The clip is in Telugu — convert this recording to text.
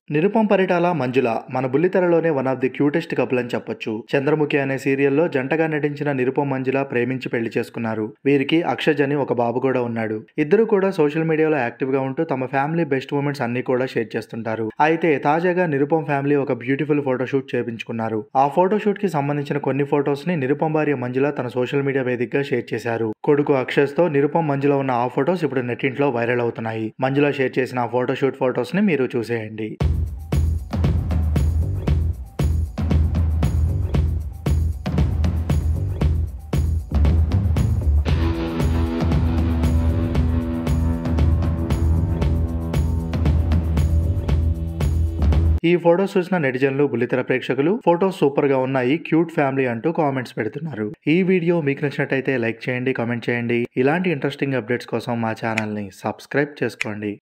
నిరుపం పరిటాల మంజుల మన బుల్లితెరలోనే one of the cutest couple అని చెప్పొచ్చు చంద్రముఖి అనే సీరియల్లో జంటగా నటించిన నిరుపం మంజుల ప్రేమించి పెళ్లి చేసుకున్నారు వీరికి అక్షజ్ అని ఒక బాబు కూడా ఉన్నాడు ఇద్దరు కూడా సోషల్ మీడియాలో యాక్టివ్ గా ఉంటూ తమ ఫ్యామిలీ బెస్ట్ మూమెంట్స్ అన్ని కూడా షేర్ చేస్తుంటారు అయితే తాజాగా నిరుపం ఫ్యామిలీ ఒక బ్యూటిఫుల్ ఫోటోషూట్ చేపించుకున్నారు ఆ ఫోటోషూట్ కి సంబంధించిన కొన్ని ఫొటోస్ ని నిరుపం భార్య మంజుల తన సోషల్ మీడియా వేదికగా షేర్ చేశారు కొడుకు అక్షజ్ తో నిరుపం మంజుల ఉన్న ఆ ఫొటోస్ ఇప్పుడు నెట్టింట్లో వైరల్ అవుతున్నాయి మంజుల షేర్ చేసిన ఆ ఫోటోషూట్ ఫొటోస్ ని మీరు చూసేయండి ఈ ఫొటోస్ చూసిన నెటిజన్లు బుల్లితెర ప్రేక్షకులు ఫొటోస్ సూపర్ గా ఉన్నాయి క్యూట్ ఫ్యామిలీ అంటూ కామెంట్స్ పెడుతున్నారు ఈ వీడియో మీకు నచ్చినట్టయితే లైక్ చేయండి కామెంట్ చేయండి ఇలాంటి ఇంట్రెస్టింగ్ అప్డేట్స్ కోసం మా ఛానల్ ని సబ్స్క్రైబ్ చేసుకోండి